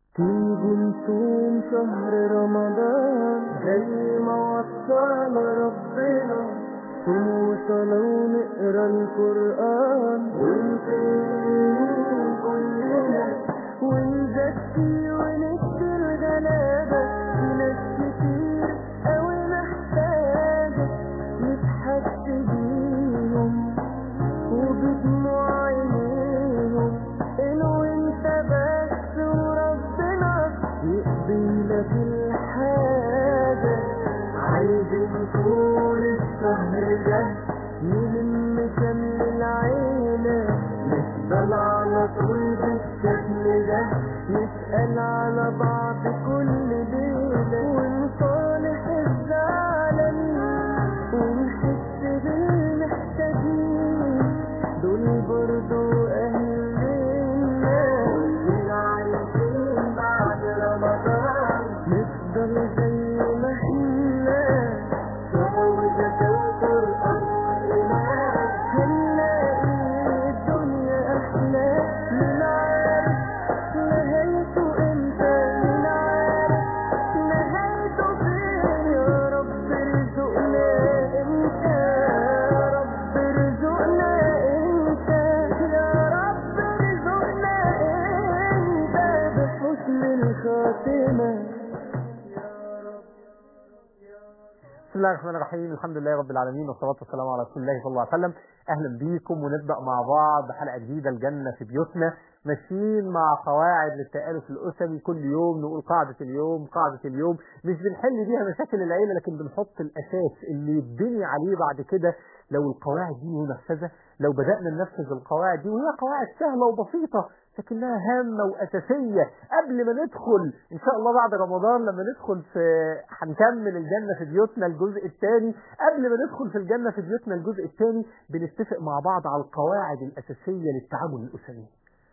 تيجي نصوم شهر رمضان زي ما وصانا ربنا صوم وصلاة ونقرا القرآن ونقيم كلنا ونزكي ونكسي الغلابة في ناس كتير أوي محتاجة نضحك بيهم وبدموع عينيهم إنه انت بس وربنا يقضي لك الحاجة عايزين طول الشهر ده نلم شمل العيلة نفضل على طول بالشكل ده نسأل على بعض كل ليلة ونصالح الزعلانين ونحس بالمحتاجين دول برضو أهلنا كلنا عايشين بعد رمضان نفضل زي ما احنا تعوذة القرآن هنلاقي الدنيا أحلى من عارف نهايته امتى من عارف نهايته فين يا رب ارزقنا انت يا رب ارزقنا انت يا رب ارزقنا انت بحسن الخاتمه بسم الله الرحمن الرحيم الحمد لله رب العالمين والصلاة والسلام على رسول الله صلى الله عليه وسلم أهلا بيكم ونبدأ مع بعض حلقة جديدة الجنة في بيوتنا ماشيين مع قواعد للتآلف الأسري كل يوم نقول قاعدة اليوم قاعدة اليوم مش بنحل بيها مشاكل العيلة لكن بنحط الأساس اللي يبني عليه بعد كده لو القواعد دي منفذة لو بدأنا ننفذ القواعد دي وهي قواعد سهلة وبسيطة لكنها هامة وأساسية قبل ما ندخل إن شاء الله بعد رمضان لما ندخل في هنكمل الجنة في بيوتنا الجزء الثاني قبل ما ندخل في الجنة في بيوتنا الجزء الثاني بنتفق مع بعض على القواعد الأساسية للتعامل الأسري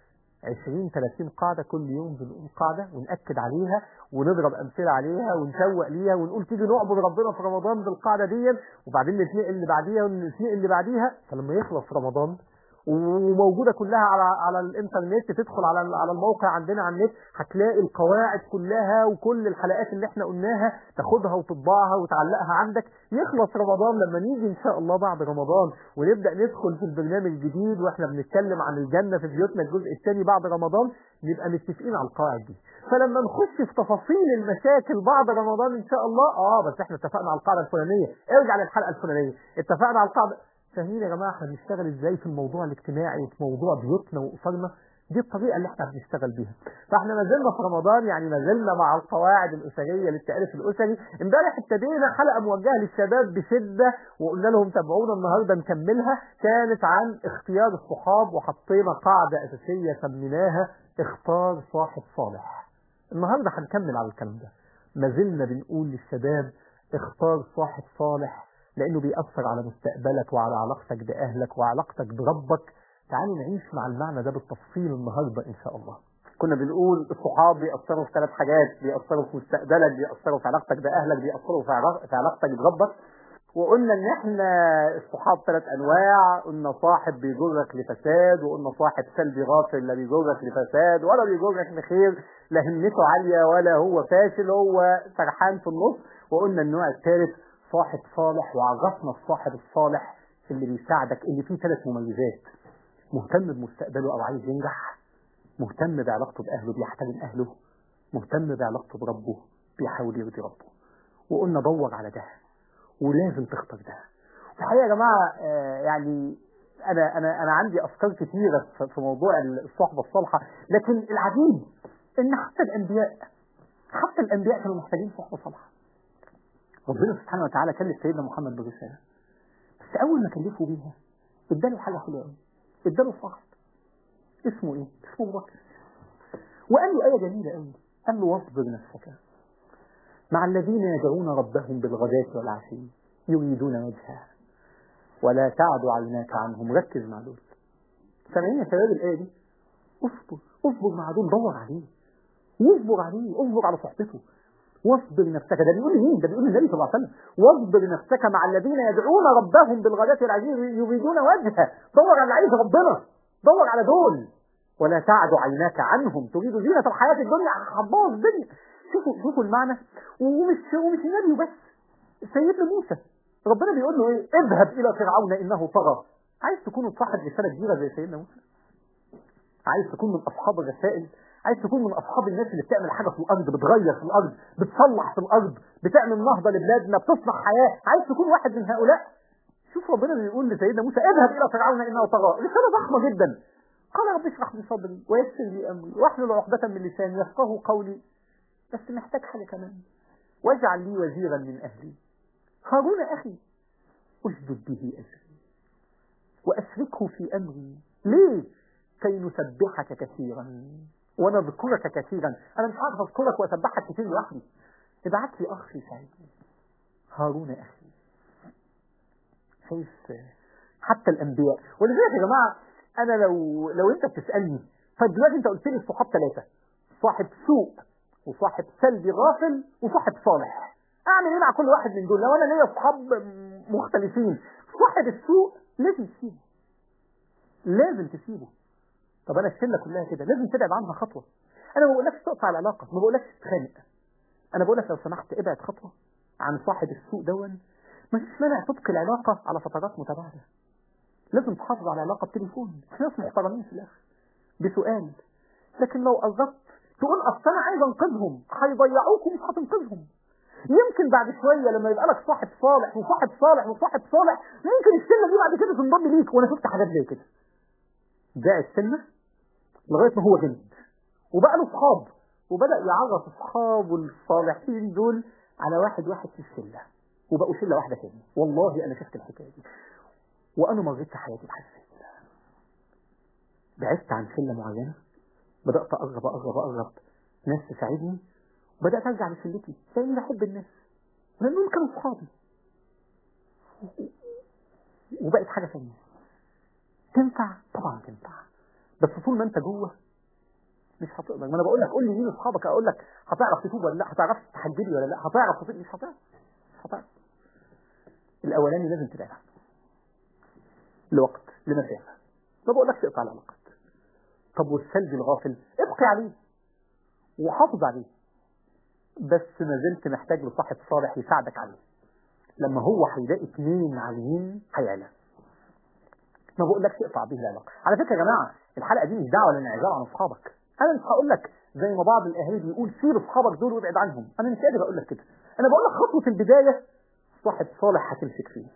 20 30 قاعدة كل يوم بنقول قاعدة ونأكد عليها ونضرب أمثلة عليها ونسوق ليها ونقول تيجي نعبد ربنا في رمضان بالقاعدة دي وبعدين نتنقل اللي بعديها ونتنقل اللي بعديها فلما يخلص رمضان وموجوده كلها على على الانترنت تدخل على على الموقع عندنا على النت هتلاقي القواعد كلها وكل الحلقات اللي احنا قلناها تاخدها وتطبعها وتعلقها عندك يخلص رمضان لما نيجي ان شاء الله بعد رمضان ونبدا ندخل في البرنامج الجديد واحنا بنتكلم عن الجنه في بيوتنا الجزء الثاني بعد رمضان نبقى متفقين على القواعد دي فلما نخش في تفاصيل المشاكل بعد رمضان ان شاء الله اه بس احنا اتفقنا على القاعده الفلانيه ارجع للحلقه الفلانيه اتفقنا على القاعده فاهمين يا جماعه احنا بنشتغل ازاي في الموضوع الاجتماعي وفي موضوع بيوتنا واسرنا دي الطريقه اللي احنا بنشتغل بيها فاحنا ما زلنا في رمضان يعني ما زلنا مع القواعد الاسريه للتاليف الاسري امبارح ابتدينا حلقه موجهه للشباب بشده وقلنا لهم تابعونا النهارده نكملها كانت عن اختيار الصحاب وحطينا قاعده اساسيه سميناها اختار صاحب صالح النهارده هنكمل على الكلام ده ما زلنا بنقول للشباب اختار صاحب صالح لانه بيأثر على مستقبلك وعلى علاقتك باهلك وعلاقتك بربك تعالوا نعيش مع المعنى ده بالتفصيل النهارده ان شاء الله كنا بنقول الصحاب بيأثروا في ثلاث حاجات بيأثروا في مستقبلك بيأثروا في علاقتك بأهلك بيأثروا في علاق- في علاقتك بربك وقلنا ان احنا الصحاب ثلاث انواع قلنا صاحب بيجرك لفساد وقلنا صاحب سلبي غافل لا بيجرك لفساد ولا بيجرك لخير لا همته عالية ولا هو فاشل هو سرحان في النص وقلنا النوع الثالث صاحب صالح وعرفنا الصاحب الصالح اللي بيساعدك اللي فيه ثلاث مميزات مهتم بمستقبله او عايز ينجح مهتم بعلاقته باهله بيحترم اهله مهتم بعلاقته بربه بيحاول يرضي ربه وقلنا دور على ده ولازم تختار ده الحقيقه يا جماعه آه، يعني انا انا انا عندي افكار كتيره في- في موضوع الصحبه الصالحه لكن العجيب ان حتى الانبياء حتى الانبياء كانوا محتاجين صحبه صالحه ربنا سبحانه وتعالى كلف سيدنا محمد بالرساله بس اول ما كلفه بيها اداله حاجه حلوه قوي اداله صاحب اسمه ايه؟ اسمه ابو بكر وقال له ايه جميله قوي قال له واصبر نفسك مع الذين يدعون ربهم بالغداة والعشي يريدون وجهه ولا تعد عيناك عنهم ركز مع دول سامعين يا شباب الآية دي اصبر اصبر مع دول دور عليه واصبر عليه اصبر على صحبته واصبر نفسك ده بيقول مين ده بيقول النبي صلى الله عليه وسلم واصبر نفسك مع الذين يدعون ربهم بالغداة والعشي يريدون وجهه دور على اللي عايز ربنا دور على دول ولا تعد عيناك عنهم تريد زينة الحياة الدنيا هتبوظ الدنيا شوفوا شوفوا المعنى ومش ومش النبي وبس سيدنا موسى ربنا بيقول له ايه اذهب الى فرعون انه طغى عايز تكون صاحب رساله كبيره زي سيدنا موسى عايز تكون من اصحاب الرسائل عايز تكون من اصحاب الناس اللي بتعمل حاجه في الارض بتغير في الارض بتصلح في الارض بتعمل نهضه لبلادنا بتصنع حياه عايز تكون واحد من هؤلاء شوف ربنا بيقول لسيدنا موسى اذهب الى فرعون انه طغى رساله ضخمه جدا قال رب اشرح لي صدري ويسر لي امري واحلل عقدة من لساني يفقهوا قولي بس محتاج حاجه كمان واجعل لي وزيرا من اهلي هارون اخي اشدد به ازري واشركه في امري ليه كي نسبحك كثيرا ونذكرك كثيرا انا مش عارف اذكرك واسبحك كثير لوحدي ابعت لي اخ يساعدني هارون اخي شايف حتى الانبياء ولذلك يا جماعه انا لو لو انت بتسالني طيب دلوقتي انت قلت لي الصحاب ثلاثه صاحب سوء وصاحب سلبي غافل وصاحب صالح اعمل ايه مع كل واحد من دول لو انا ليا اصحاب مختلفين صاحب السوء لازم تسيبه لازم تسيبه طب انا الشله كلها كده لازم تبعد عنها خطوه انا ما بقولكش تقطع العلاقه ما بقولكش تتخانق انا بقولك لو سمحت ابعد خطوه عن صاحب السوء دون مفيش مانع تبقي العلاقه على فترات متباعده لازم تحافظ على العلاقه بتليفون احنا ناس محترمين في الاخر بسؤال لكن لو قربت تقول اصل انا عايز انقذهم هيضيعوك ومش هتنقذهم يمكن بعد شوية لما يبقى لك صاحب صالح وصاحب صالح وصاحب صالح ممكن السنة دي بعد كده تنضم ليك وانا شفت حاجات زي كده ده السنة لغاية ما هو جلد وبقى له اصحاب وبدأ يعرف اصحابه الصالحين دول على واحد واحد في الشلة وبقوا شلة واحدة تاني والله انا شفت الحكاية دي وانا مريت في حياتي بحاجة زي كده بعدت عن شلة معينة بدأت أقرب أقرب أقرب ناس تساعدني بدأت أرجع لشلتي لأني بحب الناس لأنهم كانوا صحابي وبقت حاجة ثانية تنفع طبعا تنفع بس طول ما انت جوه مش هتقدر ما انا بقول لك قول لي مين اصحابك اقول لك هتعرف تتوب ولا لا هتعرف تحجبي ولا لا هتعرف تطيق مش هتعرف مش هتعرف الاولاني لازم تبعد عنه لوقت لمسافه ما بقولكش اقطع العلاقات طب والسلبي الغافل ابقي عليه وحافظ عليه بس ما زلت محتاج لصاحب صالح يساعدك عليه لما هو هيلاقي اثنين عاليين هيعلى ما بقولكش اقطع به العلاقه على فكره يا جماعه الحلقه دي مش دعوه للانعزال عن اصحابك انا مش هقول لك زي ما بعض الاهالي بيقول سيب اصحابك دول وابعد عنهم انا مش قادر اقول لك كده انا بقول لك خطوه البدايه صاحب صالح هتمسك فيه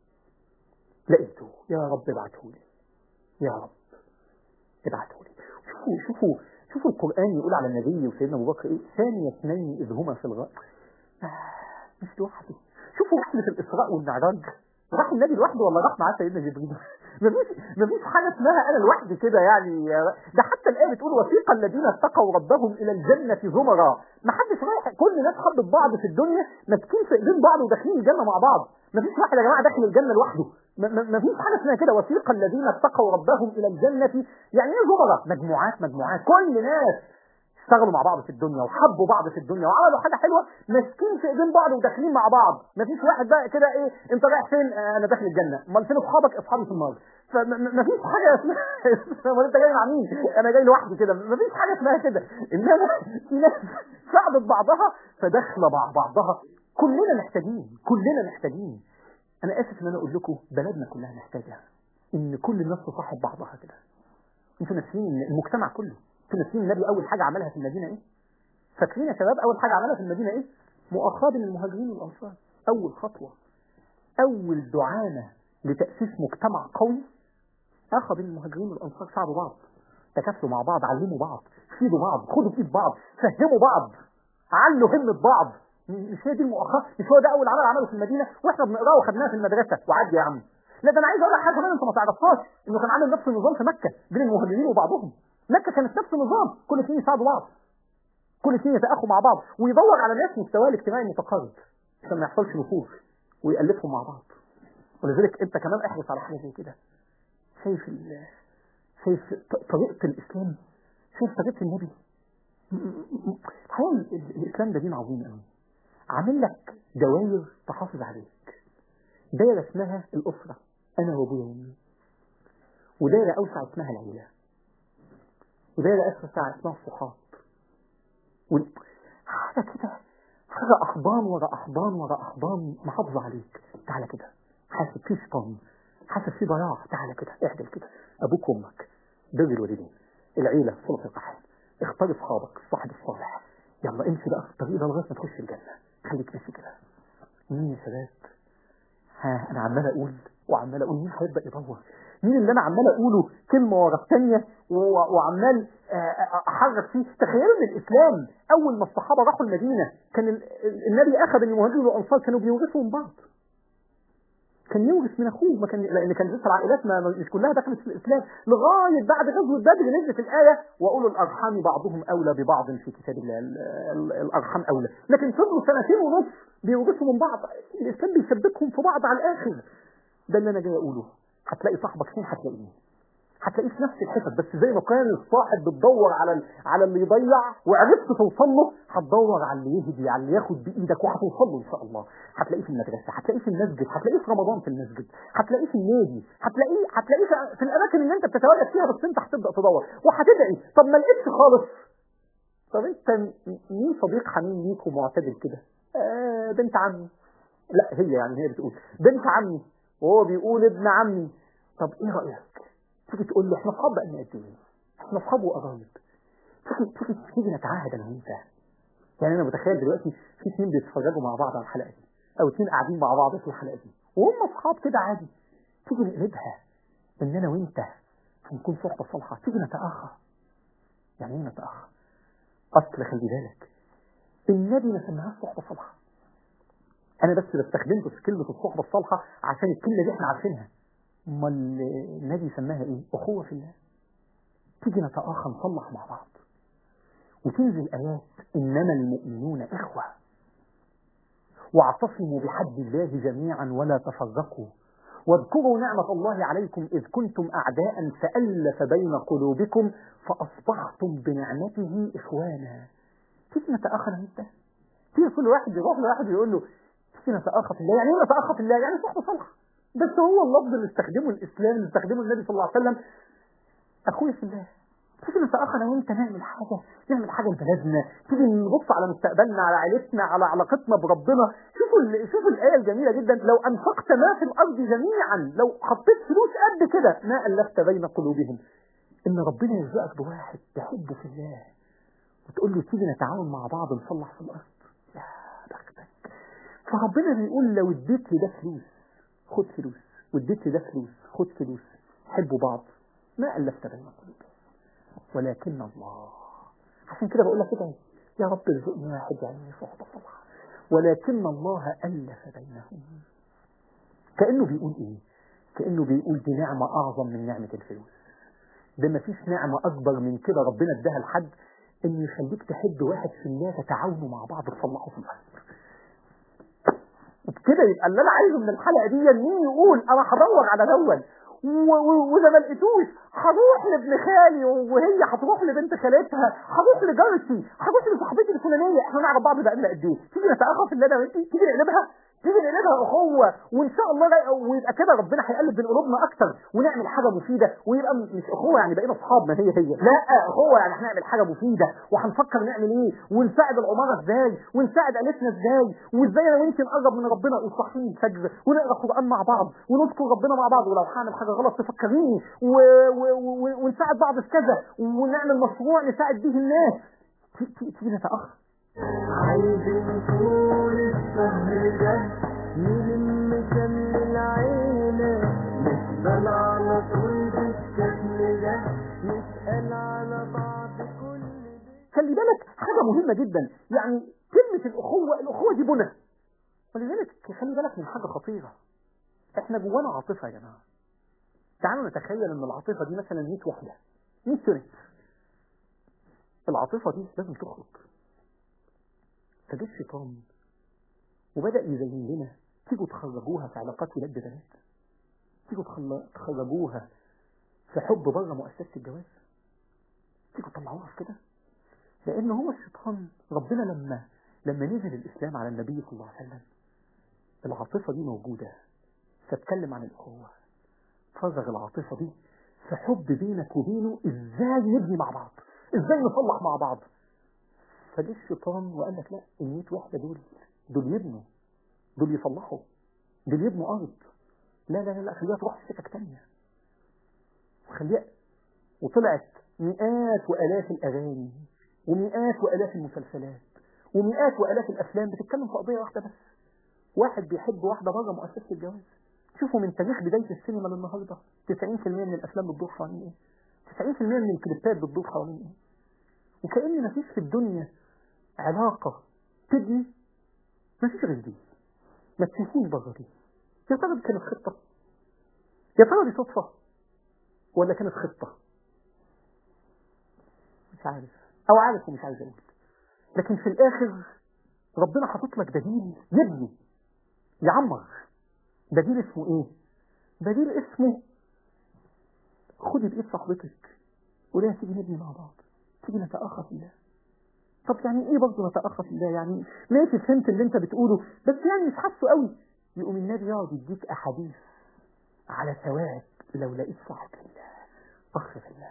لقيته يا رب ابعته لي يا رب ابعته لي شوفوا شوفوا شوفوا القرآن يقول على النبي وسيدنا أبو بكر إيه ثاني اثنين إذ هما في الغار آه مش لوحده شوفوا رحلة الإسراء والمعراج راح النبي لوحده ولا راح معاه سيدنا جبريل مفيش مفيش حاجة اسمها أنا لوحدي كده يعني ده حتى الآية بتقول وثيق الذين اتقوا ربهم إلى الجنة زمرا ما حدش رايح كل الناس حبت بعض في الدنيا ماسكين في إيدين بعض وداخلين الجنة مع بعض مفيش واحد يا جماعة داخل الجنة لوحده ما فيش حاجة اسمها كده وثيق الذين اتقوا ربهم إلى الجنة يعني ايه زمرة مجموعات مجموعات كل ناس اشتغلوا مع بعض في الدنيا وحبوا بعض في الدنيا وعملوا حاجة حلوة ماسكين في ايدين بعض وداخلين مع بعض مفيش واحد بقى كده ايه انت رايح فين آه انا داخل الجنة امال فين اصحابك اصحابي في النار فمفيش حاجة اسمها امال انت جاي مع مين انا جاي لوحدي كده مفيش حاجة اسمها كده انما في ناس ساعدت بعضها فداخله مع بعضها كلنا محتاجين كلنا محتاجين انا اسف ان انا اقول لكم بلدنا كلها محتاجه ان كل الناس تصاحب بعضها كده انتوا ناسيين ان المجتمع كله انتوا ناسيين النبي اول حاجه عملها في المدينه ايه فاكرين يا شباب اول حاجه عملها في المدينه ايه مؤاخاه بين المهاجرين والانصار اول خطوه اول دعامه لتاسيس مجتمع قوي اخى بين المهاجرين والانصار ساعدوا بعض تكافلوا مع بعض علموا بعض فيدوا بعض خدوا بايد بعض فهموا بعض علوا همه بعض مش هي دي المؤاخاه مش هو ده اول عمل عمله في المدينه واحنا بنقراه وخدناه في المدرسه وعدي يا عم لا ده انا عايز اقول لك حاجه كمان انت ما تعرفهاش انه كان عامل نفس النظام في مكه بين المهاجرين وبعضهم مكه كانت نفس النظام كل اثنين يساعدوا بعض كل اثنين يتاخوا مع بعض ويدور على ناس مستواه الاجتماعي متقارب عشان ما يحصلش نفوذ ويالفهم مع بعض ولذلك انت كمان احرص على حاجه زي كده شايف ال... شايف طريقه الاسلام شايف طريقه النبي الحقيقه الاسلام ده دين عظيم قوي عامل لك دوائر تحافظ عليك دايرة اسمها الأسرة أنا وأبويا وأمي ودايرة أوسع اسمها العيلة يبقى ده اخر ساعه اسمها الصحاب وال- حاجه كده حاجه احضان ورا احضان ورا احضان محافظه عليك تعالى كده حاسس في شيطان حاسس في ضياع تعالى كده اعدل كده ابوك وامك بر الوالدين العيله صله الرحم اختار اصحابك الصاحب الصالح يلا امشي بقى في الطريق ده لغايه ما تخش الجنه خليك ماشي كده مين يا شباب ها انا عمال اقول وعمال اقول مين هيبدا يدور مين اللي انا عمال اقوله كلمه ورا الثانيه و- وعمال آه، آه، احرك فيه تخيلوا ان الاسلام اول ما الصحابه راحوا المدينه كان ال- ال- النبي اخذ ان المهاجرين والانصار كانوا بيورثوا من بعض كان يورث من اخوه ما كان لان كان لسه العائلات ما ما- مش كلها دخلت في الاسلام لغايه بعد غزوه بدر نزلت الايه واولو الارحام بعضهم اولى ببعض في كتاب الله ال- ال- الارحام اولى لكن فضلوا سنتين ونص بيورثوا من بعض الاسلام بيشبكهم في بعض على الاخر ده اللي انا جاي اقوله هتلاقي صاحبك فين هتلاقيه هتلاقيه في نفس الحتت بس زي ما كان الصاحب بتدور على ال- على اللي يضيع وعرفت توصل له هتدور على اللي يهدي على اللي ياخد بايدك وهتوصل له ان شاء الله هتلاقيه في المدرسه هتلاقيه في المسجد هتلاقيه في رمضان في المسجد هتلاقيه في النادي هتلاقيه هتلاقيه في- في الاماكن اللي انت بتتواجد فيها بس انت هتبدا تدور وهتدعي طب ما لقيتش خالص طب انت م- مين صديق حميم ليك ومعتدل كده آه بنت عمي لا هي يعني هي بتقول بنت عمي وهو بيقول ابن عمي طب ايه رايك تيجي تقول له احنا اصحاب بقالنا قد ايه احنا اصحاب وقرايب تيجي تيجي تيجي نتعاهد انا وانت يعني انا متخيل دلوقتي في اثنين بيتفرجوا مع بعض على الحلقه دي او اثنين قاعدين مع بعض في الحلقه دي وهم اصحاب كده عادي تيجي نقلبها ان انا وانت هنكون صحبه صالحه تيجي نتاخى يعني ايه نتاخى اصل خلي بالك النبي ما سماهاش صحبه صالحه انا بس استخدمت في كلمه الصحبه الصالحه عشان الكلمه دي احنا عارفينها امال النبي سماها ايه اخوه في الله تيجي نتآخى نصلح مع بعض وتنزل آيات إنما المؤمنون إخوة واعتصموا بحبل الله جميعا ولا تفرقوا واذكروا نعمة الله عليكم إذ كنتم أعداء فألف بين قلوبكم فأصبحتم بنعمته إخوانا تيجي نتآخى أنا وأنت تيجي كل واحد يروح لواحد يقول له تيجي نتآخى في الله يعني ايه نتآخى في الله يعني صحبة صالحة بس هو اللفظ اللي استخدمه الإسلام اللي استخدمه النبي صلى الله عليه وسلم أخويا في الله تيجي نتأخى أنا وأنت نعمل حاجة نعمل حاجة لبلدنا تيجي نبص على مستقبلنا على عائلتنا على علاقتنا بربنا شوفوا ال- شوفوا الآية الجميلة جدا لو أنفقت ما في الأرض جميعا لو حطيت فلوس قد كده ما ألفت بين قلوبهم إن ربنا يرزقك بواحد تحبه في الله وتقول له تيجي نتعاون مع بعض نصلح في الأرض يا بختك فربنا بيقول لو اديت لي ده فلوس خد فلوس واديت لي ده فلوس خد فلوس حبوا بعض ما ألفت بين قلوبهم ولكن الله عشان كده بقول لك كده يا رب ارزقني واحد يعني صحبة صالحة ولكن الله ألف بينهم كأنه بيقول إيه؟ كأنه بيقول دي نعمة أعظم من نعمة الفلوس ده مفيش نعمة أكبر من كده ربنا اداها لحد إنه يخليك تحب واحد في الله تتعاونوا مع بعض تصلحوا في الأرض وبكده يبقى اللي انا عايزه من الحلقه دي مين يقول انا هدور على دول و- و- واذا ما لقيتوش هروح لابن خالي وهي هتروح لبنت خالتها هروح لجارتي هروح لصاحبتي الفلانيه احنا نعرف بعض بقالنا قد ايه تيجي نتاخى في اللي انا وانت تيجي نقلبها تيجي نقلبها اخوه وان شاء الله لا- ويبقى كده ربنا هيقلب بين قلوبنا اكتر ونعمل حاجه مفيده ويبقى م- مش اخوه يعني بقينا اصحاب ما هي هي لا اخوه يعني هنعمل حاجه مفيده وهنفكر نعمل ايه ونساعد العماره ازاي ونساعد عيلتنا ازاي وازاي انا وانت نقرب من ربنا وصاحيين الفجر ونقرا قران مع بعض ونذكر ربنا مع بعض ولو هعمل حاجه غلط تفكريني و... و... و... ونساعد بعض في كذا ونعمل مشروع نساعد بيه الناس تي- تي- تيجي نتاخر عايزين طول الشهر ده نلم شمل العيلة نسأل على طول بالشكل ده نسأل على بعض كل بيت خلي بالك حاجه مهمه جدا يعني كلمه الاخوه الاخوه دي بنى ولذلك خلي بالك من حاجه خطيره احنا جوانا عاطفه يا جماعه تعالوا نتخيل ان العاطفه دي مثلا 100 وحده 100 يونت العاطفه دي لازم تخرج فجه الشيطان وبدا يزين لنا تيجوا تخرجوها في علاقات ولاد ببنات تيجوا تخل- تخرجوها في حب بره مؤسسه الجواز تيجوا تطلعوها في كده لان هو الشيطان ربنا لما لما نزل الاسلام على النبي صلى الله عليه وسلم العاطفه دي موجوده فاتكلم عن الاخوه فرغ العاطفه دي في حب بينك وبينه ازاي نبني مع بعض ازاي نصلح مع بعض فجه الشيطان وقال لك لا ال 100 وحده دول دول يبنوا دول يصلحوا دول يبنوا ارض لا لا لا, لا خليها تروح في سكك تانية وخليها وطلعت مئات والاف الاغاني ومئات والاف المسلسلات ومئات والاف الافلام بتتكلم في قضيه واحده بس واحد بيحب واحده بره مؤسسه الجواز شوفوا من تاريخ بدايه السينما للنهارده 90% من الافلام بتدور حوالين ايه 90% من الكليبات بتدور حوالين ايه وكأن مفيش في الدنيا علاقة تبني مفيش غير دي ما تشوفوش بره دي يا ترى دي كانت خطة يا ترى دي صدفة ولا كانت خطة مش عارف او عارف ومش عايز اقول لكن في الاخر ربنا حاطط لك بديل يبني يعمر بديل اسمه ايه بديل اسمه خدي بايد صاحبتك قولي تيجي نبني مع بعض تيجي نتأخى في الله طب يعني ايه برضه نتأخى في الله يعني ماشي فهمت اللي انت بتقوله بس يعني مش حاسه قوي يقوم النبي يقعد يديك احاديث على ثواب لو لقيت صاحب في الله اخ في الله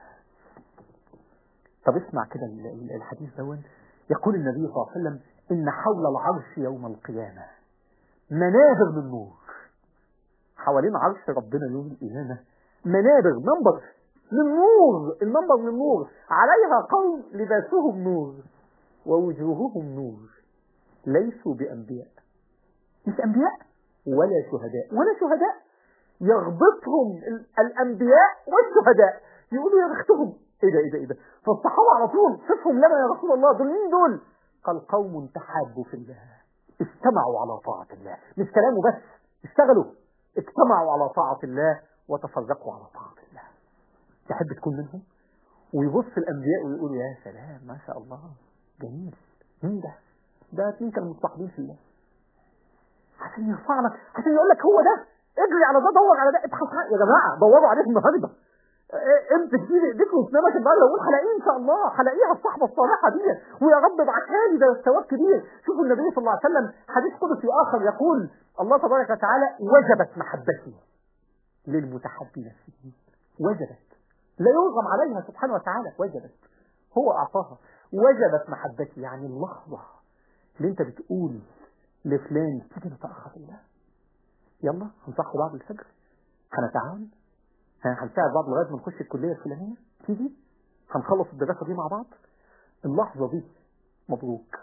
طب اسمع كده الحديث دون يقول النبي صلى الله عليه وسلم ان حول العرش يوم القيامة منابر من نور حوالين عرش ربنا يوم القيامة منابر منبر من نور المنبر من نور عليها قوم لباسهم نور ووجوههم نور ليسوا بأنبياء مش أنبياء ولا شهداء ولا شهداء يغبطهم الأنبياء والشهداء يقولوا يا بختهم ايه ده ايه ده ايه ده فالصحابة على طول صفهم لنا يا رسول الله دول مين دول قال قوم تحابوا في الله اجتمعوا على طاعة الله مش كلامه بس اشتغلوا اجتمعوا على طاعة الله وتفرقوا على طاعة الله تحب تكون منهم ويبص الأنبياء ويقولوا يا سلام ما شاء الله جميل مين ده ده اتنين كانوا متصاحبين في الله عشان يرفعنا عشان يقول لك هو ده اجري على ده دور على ده ابحث يا جماعه دوروا عليه النهارده امسك دي بايديك واسنانك بقى لو هلاقيه ان شاء الله هلاقيها الصحبه الصالحه دي ويا رب ابعتها لي ده الثواب كبير شوفوا النبي صلى الله عليه وسلم حديث قدسي اخر يقول الله تبارك وتعالى وجبت محبتي للمتحبين فيه وجبت لا يرغم عليها سبحانه وتعالى وجبت هو اعطاها وجبت محبتي يعني اللحظه اللي انت بتقول لفلان تيجي نتاخر الله يلا هنصحوا بعض الفجر هنتعاون هنساعد بعض لغايه ما نخش الكليه الفلانيه تيجي هنخلص الدراسه دي مع بعض اللحظه دي مبروك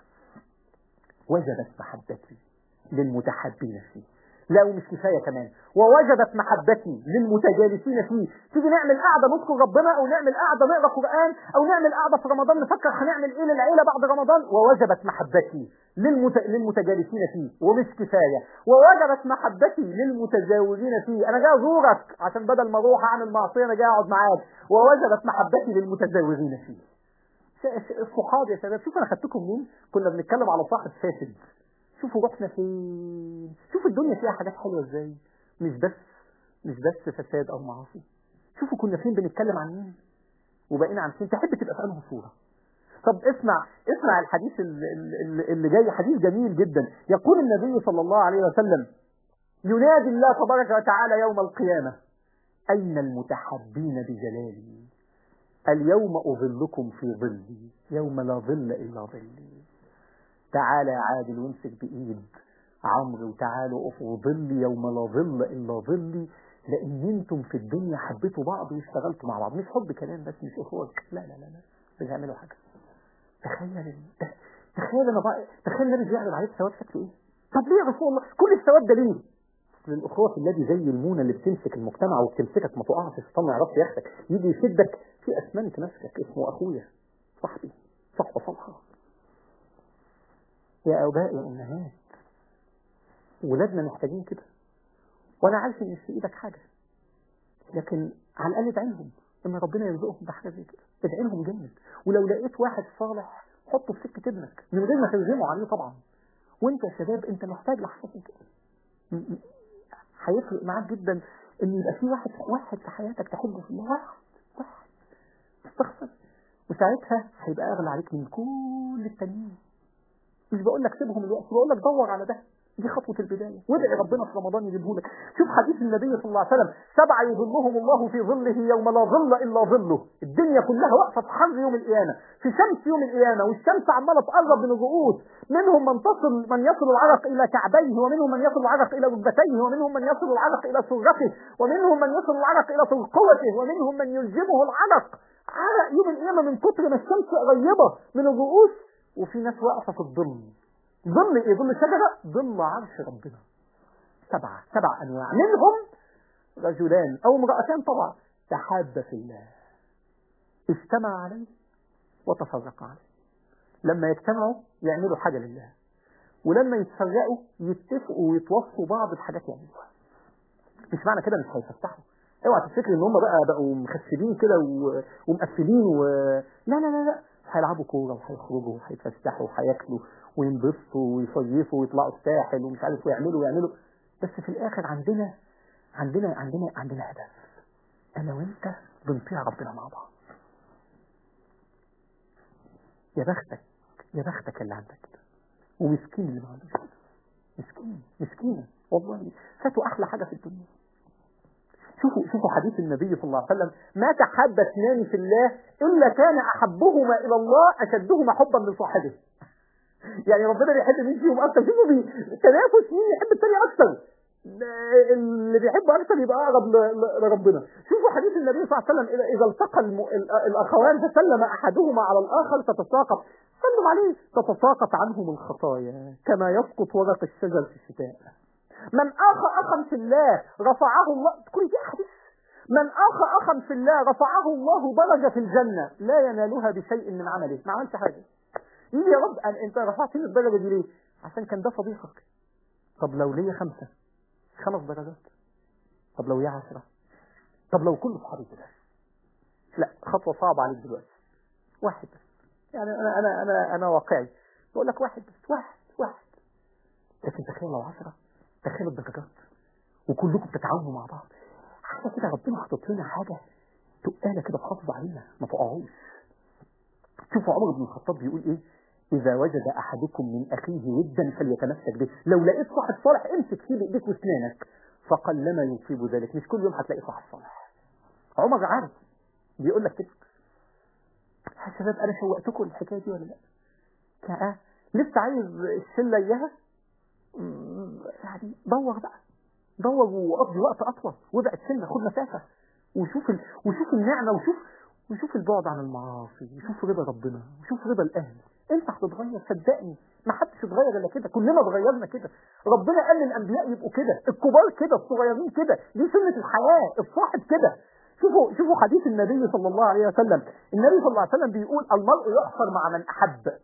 وجبت محبتي للمتحبين فيه لا ومش كفايه كمان ووجبت محبتي للمتجالسين فيه تيجي نعمل قعده نذكر ربنا او نعمل قعده نقرا قران او نعمل قعده في رمضان نفكر هنعمل ايه للعيله بعد رمضان ووجبت محبتي للمت... للمتجالسين فيه ومش كفايه ووجبت محبتي للمتزاوجين فيه انا جاي ازورك عشان بدل ما اروح اعمل معصيه انا جاي اقعد معاك ووجبت محبتي للمتزاوجين فيه الصحاب يا شباب شوف انا خدتكم مين كنا بنتكلم على صاحب فاسد شوفوا رحنا فين شوفوا الدنيا فيها حاجات حلوة ازاي مش بس مش بس فساد او معاصي شوفوا كنا فين بنتكلم عن مين وبقينا عن فين تحب تبقى في انهي صورة طب اسمع اسمع الحديث اللي, اللي جاي حديث جميل جدا يقول النبي صلى الله عليه وسلم ينادي الله تبارك وتعالى يوم القيامة أين المتحبين بجلالي اليوم أظلكم في ظلي يوم لا ظل إلا ظلي تعالى يا عادل وامسك بإيد عمرو وتعالوا اقفوا ظلي يوم لا ظل إلا ظلي لأن انتم في الدنيا حبيتوا بعض واشتغلتوا مع بعض مش حب كلام بس مش أخوات لا لا لا لا مش هيعملوا حاجة تخيل تخيل انا بقى تخيل النبي بيعرض عليك ثواب شكله ايه طب ليه يا رسول الله كل الثواب ده ليه اصل الاخوه في الذي زي المونه اللي بتمسك المجتمع وبتمسكك ما تقعش الشيطان ما يعرفش ياخدك يجي يشدك في اسمنت ماسكك اسمه اخويا صاحبي صحبه صالحه يا اباء يا امهات ولادنا محتاجين كده وانا عارف ان مش في ايدك حاجه لكن على الاقل ادعي لهم ان ربنا يرزقهم بحاجه زي كده ادعي لهم جامد ولو لقيت واحد صالح حطه في سكه ابنك من غير ما ترغمه عليه طبعا وانت يا شباب انت محتاج لحظه كده هيفرق معاك جدا ان يبقى في واحد واحد في حياتك تحبه في الله واحد واحد تستغفر وساعتها هيبقى اغلى عليك من كل التانيين مش بقول لك سيبهم الوقت بقول لك دور على ده دي خطوة البداية وادعي ربنا في رمضان يجيبه لك شوف حديث النبي صلى الله عليه وسلم سبعة يظلهم الله في ظله يوم لا ظل إلا ظله الدنيا كلها واقفة في حر يوم القيامة في شمس يوم القيامة والشمس عمالة تقرب من الرؤوس منهم من تصل من يصل العرق إلى كعبيه ومنهم من يصل العرق إلى ركبتيه ومنهم من يصل العرق إلى سرته ومنهم من يصل العرق إلى ترقوته ومنهم من يلزمه العرق عرق يوم القيامة من كتر ما الشمس قريبة من الرؤوس وفي ناس واقفة في الظل ظل ايه ظل شجرة ظل عرش ربنا سبعة سبع انواع منهم رجلان او امرأتان طبعا تحابا في الله اجتمع عليه وتفرق عليه لما يجتمعوا يعملوا حاجة لله ولما يتفرقوا يتفقوا ويتوصوا بعض بحاجات يعملوها مش معنى كده مش هيفتحوا اوعى تفتكر ان هم بقى بقوا مخسبين كده و- ومقفلين و... لا لا لا لا هيلعبوا كوره وهيخرجوا وهيتفسحوا وهياكلوا وينبسطوا ويصيفوا ويطلعوا الساحل ومش عارف ويعملوا ويعملوا بس في الاخر عندنا عندنا عندنا عندنا هدف انا وانت بنطيع ربنا مع بعض يا بختك يا بختك اللي عندك كده ومسكين اللي ما عندوش كده مسكين مسكينه والله فاتوا احلى حاجه في الدنيا شوفوا شوفوا حديث النبي صلى الله عليه وسلم ما تحب اثنان في الله الا كان احبهما الى الله اشدهما حبا من صاحبه يعني ربنا بيحب مين فيهم اكتر شوفوا بي... تنافس مين يحب الثاني اكتر ده اللي بيحب اكتر يبقى اقرب ل- ل- لربنا شوفوا حديث النبي صلى الله عليه وسلم اذا إذا التقى الم... ال- الاخوان فسلم احدهما على الاخر تتساقط سلم عليه تتساقط عنهم الخطايا كما يسقط ورق الشجر في الشتاء من اخى اخا في الله رفعه الله كل دي حديث من اخى اخا في الله رفعه الله درجه في الجنه لا ينالها بشيء من عمله ما عملش حاجه يجي يا رب أن انت رفعتني الدرجه دي ليه عشان كان ده صديقك طب لو ليا خمسه خمس درجات طب لو ليا عشرة طب لو كل اصحابي كده لا خطوه صعبه عليك دلوقتي واحد بس يعني انا انا انا انا واقعي بقول لك واحد بس واحد واحد لكن تخيل لو عشرة تخيل الدرجات وكلكم بتتعاونوا مع بعض حاجه كده ربنا حاطط لنا حاجه تقاله كده تحافظ علينا ما تقعوش شوفوا عمر بن الخطاب بيقول ايه اذا وجد احدكم من اخيه ودا فليتمسك به لو لقيت صاحب صالح امسك فيه بايديك واسنانك فقلما يصيب ذلك مش كل يوم هتلاقي صاحب صالح عمر عارف بيقول لك كده يا شباب انا شوقتكم الحكايه دي ولا لا كا- لسه عايز الشله اياها مم، يعني دور بقى دور وقضي وقت اطول وابعد سنه خد مسافه وشوف ال... وشوف النعمه وشوف وشوف البعد عن المعاصي وشوف رضا ربنا وشوف رضا الاهل انت هتتغير صدقني ما حدش اتغير الا كده كلنا اتغيرنا كده ربنا قال للانبياء يبقوا كده الكبار كده الصغيرين كده دي سنه الحياه الصاحب كده شوفوا شوفوا حديث النبي صلى الله عليه وسلم النبي صلى الله عليه وسلم بيقول المرء يحشر مع من احب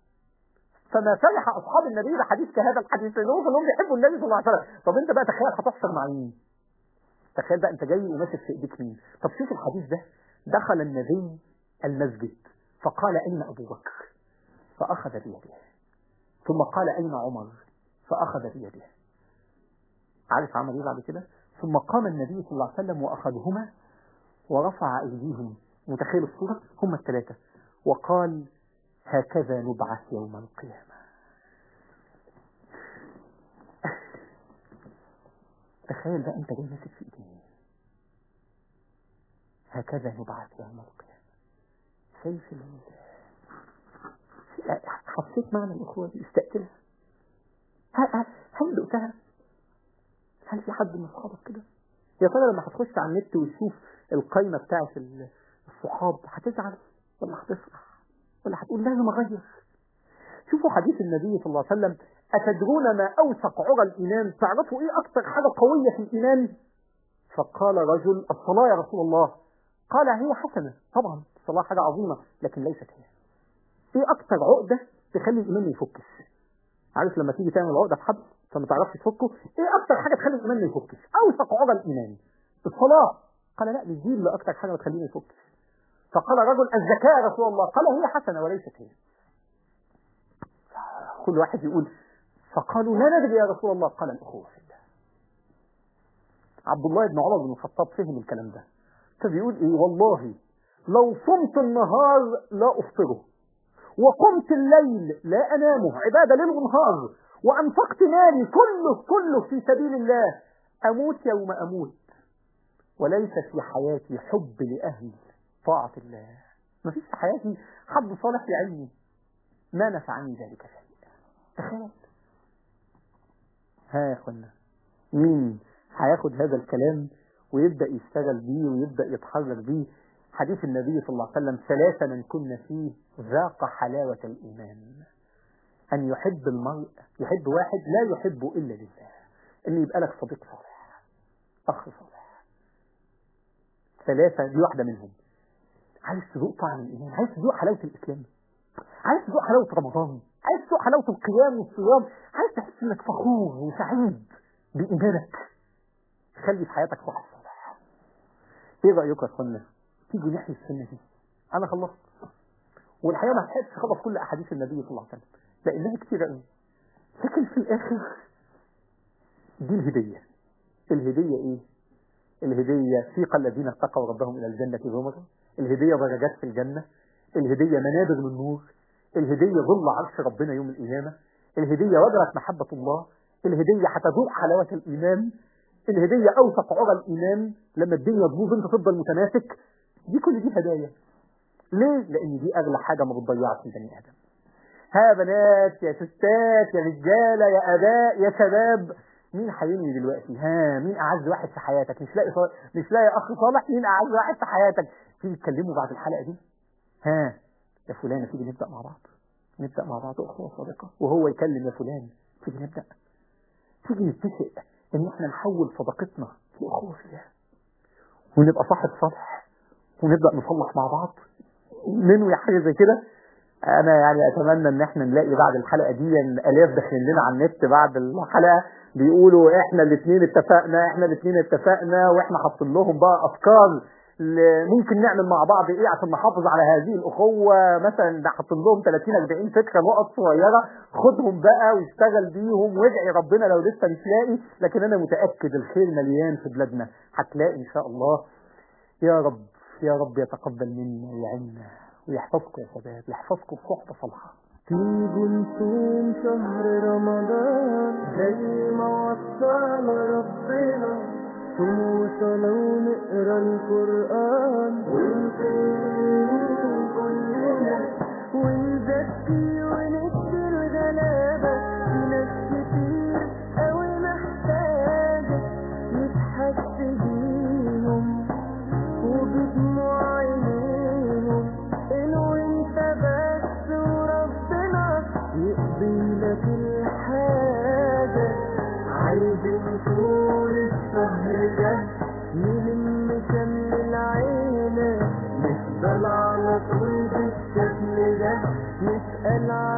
فما فرح اصحاب النبي بحديث كهذا الحديث لانهم كلهم بيحبوا النبي صلى الله عليه وسلم طب انت بقى تخيل هتحشر مع مين تخيل بقى انت جاي وماسك في ايديك مين طب شوف الحديث ده دخل النبي المسجد فقال اين ابو بكر فاخذ بيده ثم قال اين عمر فاخذ بيده عارف عمل ايه بعد كده ثم قام النبي صلى الله عليه وسلم واخذهما ورفع ايديهم متخيل الصوره هم الثلاثه وقال هكذا نبعث يوم القيامه تخيل بقى انت جاي ماسك في ايديه هكذا نبعث يوم القيامة شايف ال- حسيت معنى الأخوة دي استقتلها هل, هل- هل دقتها هل في حد من أصحابك كده يا ترى لما هتخش على النت وتشوف القايمة بتاعت ال- الصحاب هتزعل ولا هتفرح ولا هتقول لازم أغير شوفوا حديث النبي صلى الله عليه وسلم أتدرون ما أوثق عرى الإيمان تعرفوا إيه أكثر حاجة قوية في الإيمان فقال رجل الصلاة يا رسول الله قال هي حسنة طبعا الصلاة حاجة عظيمة لكن ليست هي ايه اكتر عقدة تخلي الايمان ما يفكش عارف لما تيجي تعمل عقدة في حبل فما تعرفش تفكه ايه اكتر حاجة تخلي الايمان ما يفكش اوثق عقد الايمان الصلاة قال لا مش دي اللي اكتر حاجة بتخليه ما يفكش فقال رجل الزكاة يا رسول الله قال هي حسنة وليست هي كل واحد يقول فقالوا لا ندري يا رسول الله قال الاخوة في الله عبد الله بن عمر بن الخطاب فهم الكلام ده فبيقول ايه والله لو صمت النهار لا افطره وقمت الليل لا انامه عبادة ليل ونهار وأنفقت مالي كله كله في سبيل الله أموت يوم أموت وليس في حياتي حب لأهل طاعة الله ما فيش في حياتي حد صالح لعلمي ما نفعني ذلك شيء تخيل ها يا اخوانا مين هياخد هذا الكلام ويبدأ يشتغل بيه ويبدأ يتحرك بيه حديث النبي صلى الله عليه وسلم ثلاثة من كنا فيه ذاق حلاوة الإيمان أن يحب المرء يحب واحد لا يحب إلا لله أن يبقى لك صديق صالح أخ صالح ثلاثة دي واحدة منهم عايز تذوق طعم الإيمان عايز تذوق حلاوة الإسلام عايز تذوق حلاوة رمضان عايز تذوق حلاوة القيام والصيام عايز تحس إنك فخور وسعيد بإيمانك خلي في حياتك صاحب صالح إيه رأيكم يا أخوانا تيجي نحيي السنة دي أنا خلصت والحقيقة ما حدش خلص كل أحاديث النبي صلى الله عليه وسلم لأنها كتير قوي لكن في الآخر دي الهدية الهدية إيه؟ الهدية سيق الذين اتقوا ربهم إلى الجنة زمرا الهدية درجات في الجنة الهدية منابر من نور الهدية ظل عرش ربنا يوم القيامة الهدية وجرت محبة الله الهدية هتذوق حلاوة الإيمان الهدية أوثق عرى الإيمان لما الدنيا تبوظ أنت تفضل متماسك دي كل دي هدايا ليه؟ لأن دي أغلى حاجة ما بتضيعش البني آدم ها بنات يا ستات يا رجالة يا أباء يا شباب مين هينوي دلوقتي ها مين أعز واحد في حياتك مش لاقي صالح مش لاقي أخ صالح مين أعز واحد في حياتك تيجي تكلموا بعد الحلقة دي ها يا فلانة تيجي نبدأ مع بعض نبدأ مع بعض أخوة صادقة وهو يكلم يا فلان تيجي نبدأ تيجي نتفق إن إحنا نحول صداقتنا لأخوة فيها ونبقى صاحب صالح ونبدأ نصلح مع بعض ننوي حاجة زي كده انا يعني اتمنى ان احنا نلاقي بعد الحلقه دي ان الاف داخلين لنا على النت بعد الحلقه بيقولوا احنا الاثنين اتفقنا احنا الاثنين اتفقنا واحنا حاطين لهم بقى افكار ل- ممكن نعمل مع بعض ايه عشان نحافظ على هذه الاخوه مثلا حاطين لهم 30 40 فكره نقط صغيره خدهم بقى واشتغل بيهم وادعي ربنا لو لسه مش لاقي لكن انا متاكد الخير مليان في بلادنا هتلاقي ان شاء الله يا رب يا رب يتقبل منا ويعيننا ويحفظكم يا شباب يحفظكم بصحبة صالحة تيجوا نصوم شهر رمضان زي ما وصانا ربنا صوم وصلاة ونقرا القرآن ونقيم كلنا ونزكي وندي الغلابة في ناس كتير أوي محتاجة نتحس بيهم وبدموع عينيهم انو انت بس وربنا يقضي لك الحاجة عايزين طول الشهر ده نلم شمل العيلة نفضل على طول بالشكل ده نسأل